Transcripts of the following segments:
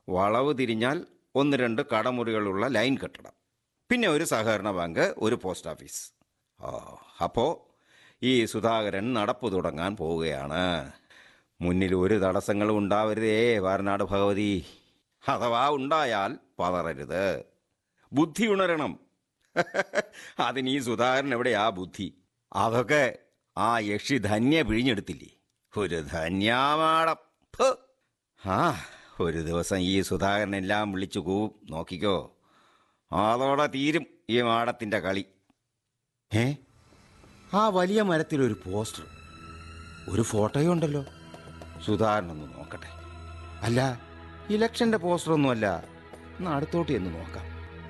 വളവ് തിരിഞ്ഞാൽ ഒന്ന് രണ്ട് കടമുറികളുള്ള ലൈൻ കെട്ടിടം പിന്നെ ഒരു സഹകരണ ബാങ്ക് ഒരു പോസ്റ്റ് ഓഫീസ് ഓ അപ്പോൾ ഈ സുധാകരൻ നടപ്പ് തുടങ്ങാൻ പോവുകയാണ് മുന്നിൽ ഒരു തടസ്സങ്ങളും ഉണ്ടാവരുതേ വാരനാട് ഭഗവതി അഥവാ ഉണ്ടായാൽ പതറരുത് ബുദ്ധി ഉണരണം അതിന് ഈ സുധാകരൻ എവിടെയാ ബുദ്ധി അതൊക്കെ ആ യക്ഷി ധന്യ പിഴിഞ്ഞെടുത്തില്ലേ ഒരു ധന്യാമാടം ഫു. ആ ഒരു ദിവസം ഈ സുധാകരനെല്ലാം വിളിച്ചു കൂവും നോക്കിക്കോ അതോടെ തീരും ഈ മാടത്തിൻ്റെ കളി ഏ ആ വലിയ മരത്തിലൊരു പോസ്റ്റർ ഒരു ഫോട്ടോയും ഉണ്ടല്ലോ സുധാകരനൊന്ന് നോക്കട്ടെ അല്ല ഇലക്ഷന്റെ പോസ്റ്ററൊന്നുമല്ല ഒന്ന് അടുത്തോട്ട് എന്ന് നോക്കാം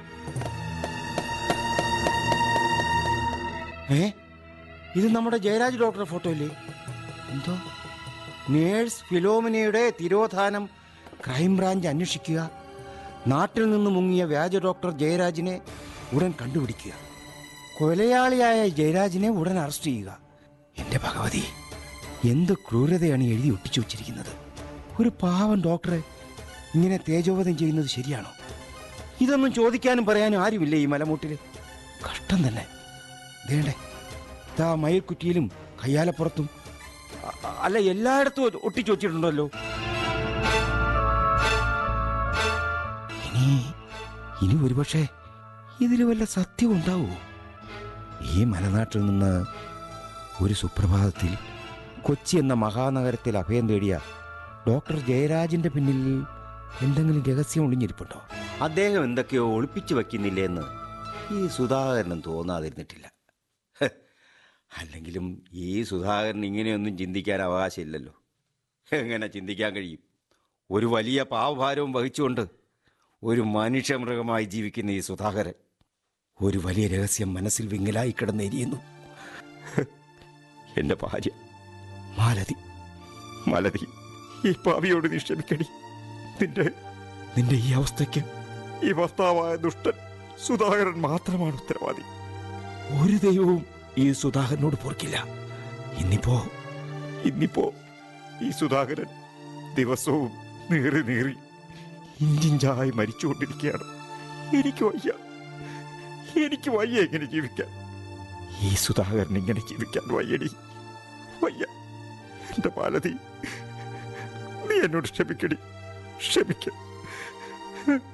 ഏ ഇത് നമ്മുടെ ജയരാജ് ഡോക്ടറുടെ ഫോട്ടോ അല്ലേ എന്തോ നേഴ്സ് ഫിലോമിനയുടെ തിരോധാനം ക്രൈംബ്രാഞ്ച് അന്വേഷിക്കുക നാട്ടിൽ നിന്ന് മുങ്ങിയ വ്യാജ ഡോക്ടർ ജയരാജിനെ ഉടൻ കണ്ടുപിടിക്കുക കൊലയാളിയായ ജയരാജിനെ ഉടൻ അറസ്റ്റ് ചെയ്യുക എന്റെ ഭഗവതി എന്ത് ക്രൂരതയാണ് എഴുതി ഒട്ടിച്ചു വച്ചിരിക്കുന്നത് ഒരു പാവം ഡോക്ടറെ ഇങ്ങനെ തേജോവധം ചെയ്യുന്നത് ശരിയാണോ ഇതൊന്നും ചോദിക്കാനും പറയാനും ആരുമില്ലേ ഈ മലമൂട്ടില് കഷ്ടം തന്നെ ദേണ്ടേ ദാ മയിൽക്കുറ്റിയിലും കയ്യാലപ്പുറത്തും അ- അ- അല്ല എല്ലായിടത്തും ഒ- ഒട്ടിച്ചു വച്ചിട്ടുണ്ടല്ലോ ഇനി ഇനി ഒരുപക്ഷെ ഇതിൽ വല്ല സത്യം ഉണ്ടാവുമോ ഈ മലനാട്ടിൽ നിന്ന് ഒരു സുപ്രഭാതത്തിൽ കൊച്ചി എന്ന മഹാനഗരത്തിൽ അഭയം തേടിയ ഡോക്ടർ ജയരാജിന്റെ പിന്നിൽ എന്തെങ്കിലും രഹസ്യം ഒളിഞ്ഞിരിപ്പുണ്ടോ അദ്ദേഹം എന്തൊക്കെയോ ഒളിപ്പിച്ചു വയ്ക്കുന്നില്ലെന്ന് ഈ സുധാകരനും തോന്നാതിരുന്നിട്ടില്ല ഹ്, അല്ലെങ്കിലും ഈ സുധാകരൻ ഇങ്ങനെയൊന്നും ചിന്തിക്കാൻ അവകാശമില്ലല്ലോ എങ്ങനെ ചിന്തിക്കാൻ കഴിയും ഒരു വലിയ പാവഭാരവും വഹിച്ചുകൊണ്ട് ഒരു മനുഷ്യമൃഗമായി ജീവിക്കുന്ന ഈ സുധാകരൻ ഒരു വലിയ രഹസ്യം മനസ്സിൽ വിങ്ങലായി കിടന്ന് എരിയുന്നു എന്റെ ഭാര്യ മാലതി മാലതി ഈ പാവിയോട് നീ ക്ഷമിക്കടി നിന്റെ നിന്റെ ഈ അവസ്ഥയ്ക്ക് ഈ ഭർത്താവായ ദുഷ്ടൻ സുധാകരൻ മാത്രമാണ് ഉത്തരവാദി ഒരു ദൈവവും ഈ സുധാകരനോട് പൊറുക്കില്ല ഇന്നിപ്പോ ഇന്നിപ്പോ ഈ സുധാകരൻ ദിവസവും നീറി നീറി ഇഞ്ചിഞ്ചായി മരിച്ചുകൊണ്ടിരിക്കുകയാണ് എനിക്ക് വയ്യ എനിക്ക് വയ്യ എങ്ങനെ ജീവിക്കാൻ ഈ സുധാകരൻ ഇങ്ങനെ ജീവിക്കാൻ വയ്യടി വയ്യ എന്റെ പാലതി നീ എന്നോട് ക്ഷമിക്കടി ക്ഷമിക്ക